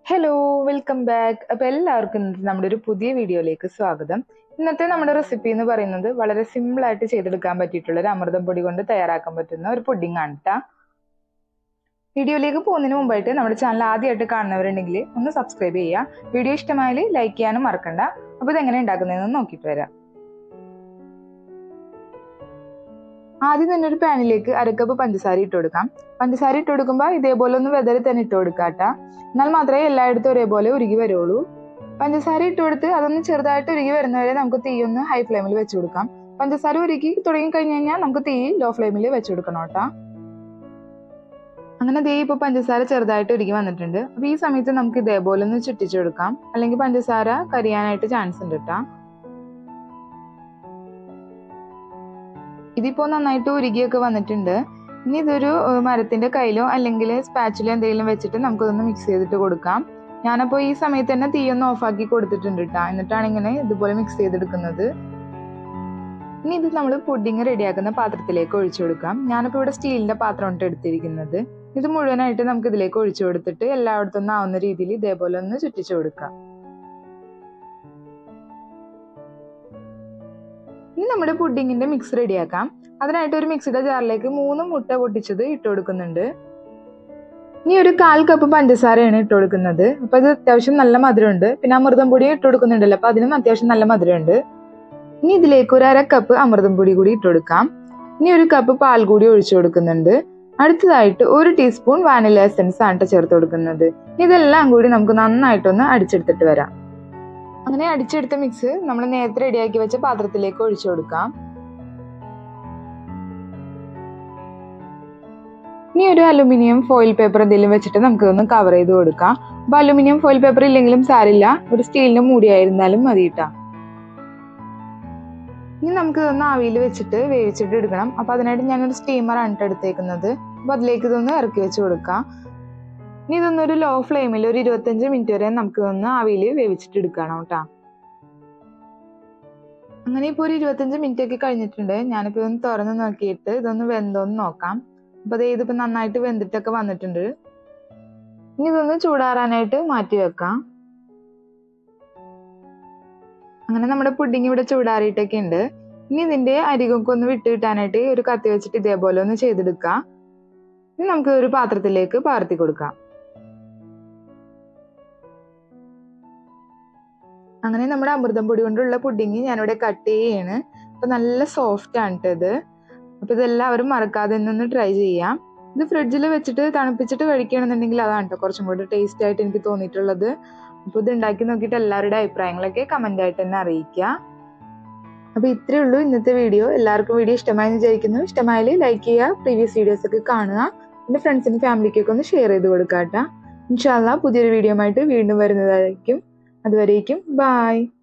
hello welcome back അപ്പൊ എല്ലാവർക്കും ഇന്നത്തെ നമ്മുടെ ഒരു പുതിയ വീഡിയോയിലേക്ക് സ്വാഗതം ഇന്നത്തെ നമ്മുടെ റെസിപ്പി എന്ന് പറയുന്നത് വളരെ സിമ്പിൾ ആയിട്ട് ചെയ്തെടുക്കാൻ പറ്റിയിട്ടുള്ള ഒരു അമൃതം പൊടി കൊണ്ട് തയ്യാറാക്കാൻ പറ്റുന്ന ഒരു പുഡിംഗ് ആണ് കേട്ടോ വീഡിയോയിലേക്ക് പോകുന്നതിന് മുമ്പായിട്ട് നമ്മുടെ ചാനൽ ആദ്യമായിട്ട് കാണുന്നവരുണ്ടെങ്കിൽ ഒന്ന് സബ്സ്ക്രൈബ് ചെയ്യുക വീഡിയോ ഇഷ്ടമായാൽ ലൈക്ക് ചെയ്യാനും മറക്കണ്ട അപ്പൊ ഇതെങ്ങനെ ഉണ്ടാക്കുന്നതെന്ന് നോക്കിയിട്ട് വരാം ആദ്യം തന്നെ ഒരു പാനിലേക്ക് അരക്കപ്പ് പഞ്ചസാര ഇട്ട് കൊടുക്കാം പഞ്ചസാര ഇട്ട് കൊടുക്കുമ്പോൾ ഇതേപോലെ ഒന്ന് വെതറി തന്നെ ഇട്ട് കൊടുക്കാട്ടാ എന്നാൽ മാത്രമേ എല്ലായിടത്തും ഒരേപോലെ ഉരുകി വരുള്ളൂ പഞ്ചസാര ഇട്ട് കൊടുത്ത് അതൊന്ന് ചെറുതായിട്ട് ഉരുകി വരുന്നവരെ നമുക്ക് തീ ഒന്ന് ഹൈ ഫ്ലെയിമിൽ വെച്ച് കൊടുക്കാം പഞ്ചസാര ഉരുകി തുടങ്ങി കഴിഞ്ഞ് കഴിഞ്ഞാൽ നമുക്ക് തീ ലോ ഫ്ലെയിമിൽ വെച്ച് കൊടുക്കണം കേട്ടോ അങ്ങനെ ദേ ഇപ്പൊ പഞ്ചസാര ചെറുതായിട്ട് ഉരുകി വന്നിട്ടുണ്ട് അപ്പൊ ഈ സമയത്ത് നമുക്ക് ഇതേപോലെ ഒന്ന് ചുറ്റിച്ചു കൊടുക്കാം അല്ലെങ്കിൽ പഞ്ചസാര കരിയാനായിട്ട് ചാൻസ് ഉണ്ട് കേട്ടോ ഇതിപ്പോ നന്നായിട്ട് ഉരുകിയൊക്കെ വന്നിട്ടുണ്ട് ഇനി ഇതൊരു മരത്തിന്റെ കയ്യിലോ അല്ലെങ്കിൽ സ്പാച്ചിലോ എന്തെങ്കിലും വെച്ചിട്ട് നമുക്കിതൊന്ന് മിക്സ് ചെയ്തിട്ട് കൊടുക്കാം ഞാനപ്പോൾ ഈ സമയത്ത് തന്നെ തീ ഒന്ന് ഓഫാക്കി കൊടുത്തിട്ടുണ്ട് കേട്ടോ എന്നിട്ടാണ് ഇങ്ങനെ ഇതുപോലെ മിക്സ് ചെയ്തെടുക്കുന്നത് ഇനി ഇത് നമ്മൾ പുഡിങ് റെഡിയാക്കുന്ന പാത്രത്തിലേക്ക് ഒഴിച്ചു കൊടുക്കാം ഞാനിപ്പോൾ ഇവിടെ സ്റ്റീലിന്റെ പാത്രമാണ് എടുത്തിരിക്കുന്നത് ഇത് മുഴുവനായിട്ട് നമുക്ക് ഇതിലേക്ക് ഒഴിച്ചു കൊടുത്തിട്ട് എല്ലായിടത്തും ആവുന്ന രീതിയിൽ ഇതേപോലെ ഒന്ന് ചുറ്റിച്ചു കൊടുക്കാം ഇനി നമ്മുടെ പുഡിങ്ങിന്റെ മിക്സ് റെഡിയാക്കാം അതിനായിട്ട് ഒരു മിക്സിയുടെ ജാറിലേക്ക് മൂന്ന് മുട്ട പൊട്ടിച്ചത് ഇട്ട് കൊടുക്കുന്നുണ്ട് ഇനി ഒരു കാൽ കപ്പ് പഞ്ചസാരയാണ് ഇട്ട് കൊടുക്കുന്നത് അപ്പൊ ഇത് അത്യാവശ്യം നല്ല മധുരമുണ്ട് പിന്നെ അമൃതം പൊടി ഇട്ട് കൊടുക്കുന്നുണ്ടല്ലോ അപ്പൊ അതിനും അത്യാവശ്യം നല്ല മധുരമുണ്ട് ഇനി ഇതിലേക്ക് ഒരു അര കപ്പ് അമൃതം പൊടി കൂടി ഇട്ട് കൊടുക്കാം ഇനി ഒരു കപ്പ് പാൽ കൂടി ഒഴിച്ചു കൊടുക്കുന്നുണ്ട് അടുത്തതായിട്ട് ഒരു ടീസ്പൂൺ വാനില എസൻസ് ആണ് ചേർത്ത് കൊടുക്കുന്നത് ഇതെല്ലാം കൂടി നമുക്ക് നന്നായിട്ടൊന്ന് അടിച്ചെടുത്തിട്ട് വരാം അങ്ങനെ അടിച്ചെടുത്ത മിക്സ് നമ്മൾ നേരത്തെ റെഡിയാക്കി വെച്ച പാത്രത്തിലേക്ക് ഒഴിച്ചു കൊടുക്കാം ഇനി ഒരു അലുമിനിയം ഫോയിൽ പേപ്പർ എന്തെങ്കിലും വെച്ചിട്ട് നമുക്ക് ഒന്ന് കവർ ചെയ്ത് കൊടുക്കാം അപ്പൊ അലുമിനിയം ഫോയിൽ പേപ്പർ ഇല്ലെങ്കിലും സാരില്ല ഒരു സ്റ്റീലിന്റെ മൂടിയായിരുന്നാലും മതി കേട്ടാ ഇനി നമുക്ക് ഇതൊന്ന് ആവിയിൽ വെച്ചിട്ട് വേവിച്ചിട്ട് എടുക്കണം അപ്പൊ അതിനായിട്ട് ഞാനൊരു സ്റ്റീമറാണ് കേട്ടോ എടുത്തേക്കുന്നത് അപ്പൊ അതിലേക്ക് ഇതൊന്ന് ഇറക്കി വെച്ച് കൊടുക്കാം ഇനി ഇതൊന്നൊരു ലോ ഫ്ലെയിമിൽ ഒരു ഇരുപത്തഞ്ച് മിനിറ്റ് വരെ നമുക്ക് ഇതൊന്ന് ആവിയിൽ വേവിച്ചിട്ട് എടുക്കണം കേട്ടാ അങ്ങനെ ഇപ്പോൾ ഒരു ഇരുപത്തഞ്ച് മിനിറ്റ് ഒക്കെ കഴിഞ്ഞിട്ടുണ്ട് ഞാനിപ്പോൾ ഇതൊന്ന് തുറന്ന് നോക്കിയിട്ട് ഇതൊന്ന് വെന്തോന്ന് നോക്കാം അപ്പൊ അത് ഇതിപ്പോ നന്നായിട്ട് വെന്തിട്ടൊക്കെ വന്നിട്ടുണ്ട് ഇനി ഇതൊന്ന് ചൂടാറാനായിട്ട് മാറ്റി വെക്കാം അങ്ങനെ നമ്മുടെ പുഡിങ് ഇവിടെ ചൂടാറിയിട്ടൊക്കെ ഉണ്ട് ഇനി ഇതിന്റെ അരികൊക്കെ ഒന്ന് വിട്ട് കിട്ടാനായിട്ട് ഒരു കത്തി വെച്ചിട്ട് ഇതേപോലെ ഒന്ന് ചെയ്തെടുക്കാം ഇനി നമുക്ക് ഒരു പാത്രത്തിലേക്ക് പകർത്തി കൊടുക്കാം അങ്ങനെ നമ്മുടെ അമൃതം പൊടി കൊണ്ടുള്ള പുഡിങ് ഞാനിവിടെ കട്ട് ചെയ്യാണ് അപ്പൊ നല്ല സോഫ്റ്റ് ആണ് ഇത് അപ്പൊ ഇതെല്ലാവരും മറക്കാതെ നിന്ന് ട്രൈ ചെയ്യാം ഇത് ഫ്രിഡ്ജിൽ വെച്ചിട്ട് തണുപ്പിച്ചിട്ട് കഴിക്കുകയാണെന്നുണ്ടെങ്കിൽ അതാണ് കേട്ടോ കുറച്ചും കൂടി ടേസ്റ്റ് ആയിട്ട് എനിക്ക് തോന്നിയിട്ടുള്ളത് അപ്പൊ ഇത് ഉണ്ടാക്കി നോക്കിയിട്ട് എല്ലാവരുടെ അഭിപ്രായങ്ങളൊക്കെ കമന്റ് ആയിട്ട് തന്നെ അറിയിക്കുക അപ്പൊ ഇത്രയേ ഉള്ളൂ ഇന്നത്തെ വീഡിയോ എല്ലാവർക്കും വീഡിയോ ഇഷ്ടമായെന്ന് വിചാരിക്കുന്നു ഇഷ്ടമായാൽ ലൈക്ക് ചെയ്യുക പ്രീവിയസ് വീഡിയോസ് ഒക്കെ കാണുക എന്റെ ഫ്രണ്ട്സിനും ഫാമിലിക്കൊക്കെ ഒന്ന് ഷെയർ ചെയ്ത് കൊടുക്കാം കേട്ടോ ഇൻഷാല്ല പുതിയൊരു വീഡിയോ ആയിട്ട് വീണ്ടും വരുന്നതായിരിക്കും അതുവരേക്കും ബായ്